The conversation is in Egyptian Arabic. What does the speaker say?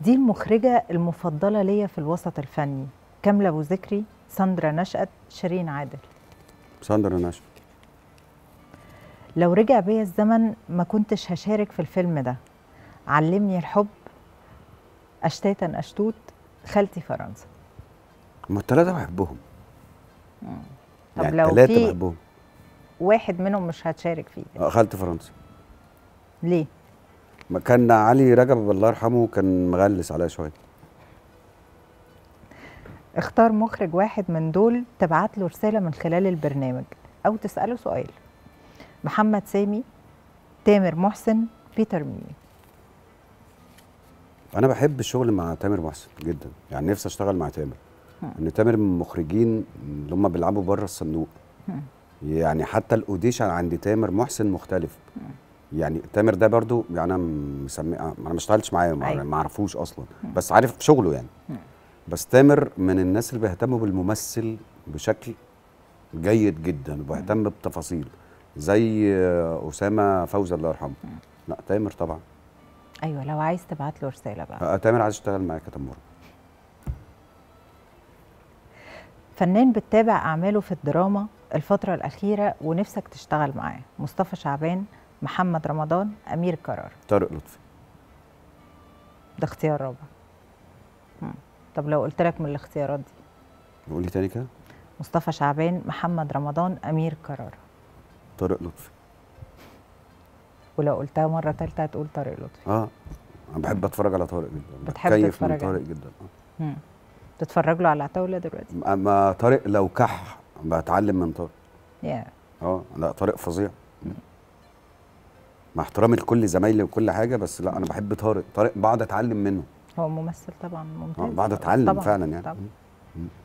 دي المخرجة المفضلة ليا في الوسط الفني كاملة أبو ذكري ساندرا نشأت شيرين عادل ساندرا نشأت لو رجع بيا الزمن ما كنتش هشارك في الفيلم ده علمني الحب أشتاتا أشتوت خالتي فرنسا هما الثلاثة بحبهم طب يعني لو الثلاثة في بحبهم واحد منهم مش هتشارك فيه آه، خالتي فرنسا ليه؟ ما كان علي رجب الله يرحمه كان مغلس عليا شوية اختار مخرج واحد من دول تبعت له رسالة من خلال البرنامج أو تسأله سؤال محمد سامي تامر محسن بيتر ميمي انا بحب الشغل مع تامر محسن جدا يعني نفسي اشتغل مع تامر ان تامر من المخرجين اللي هم بيلعبوا بره الصندوق يعني حتى الاوديشن عند تامر محسن مختلف يعني تامر ده برضو يعني انا مسمي انا ما اشتغلتش معاه ما أيوة. ما اعرفوش اصلا بس عارف شغله يعني بس تامر من الناس اللي بيهتموا بالممثل بشكل جيد جدا وبيهتم بتفاصيل زي آه، اسامه فوزي الله يرحمه لا تامر طبعا أيوة لو عايز تبعت له رسالة بقى آه، تامر عايز يشتغل معاك يا تمر فنان بتتابع أعماله في الدراما الفترة الأخيرة ونفسك تشتغل معاه مصطفى شعبان محمد رمضان أمير كرار طارق لطفي ده اختيار رابع مم. طب لو قلت لك من الاختيارات دي قول لي تاني كده مصطفى شعبان محمد رمضان أمير كرار طارق لطفي ولو قلتها مرة تالتة هتقول طارق لطفي اه انا بحب اتفرج على طارق جدا بتحب بتكيف تتفرج من عليه. طارق جدا آه. مم. تتفرج له على العتاولة دلوقتي اما طارق لو كح بتعلم من طارق يا اه لا طارق فظيع مع احترامي لكل زمايلي وكل حاجه بس لا انا بحب طارق طارق بقعد اتعلم منه هو ممثل طبعا آه، ممتاز بقعد اتعلم طبعاً، فعلا يعني طبعا مم.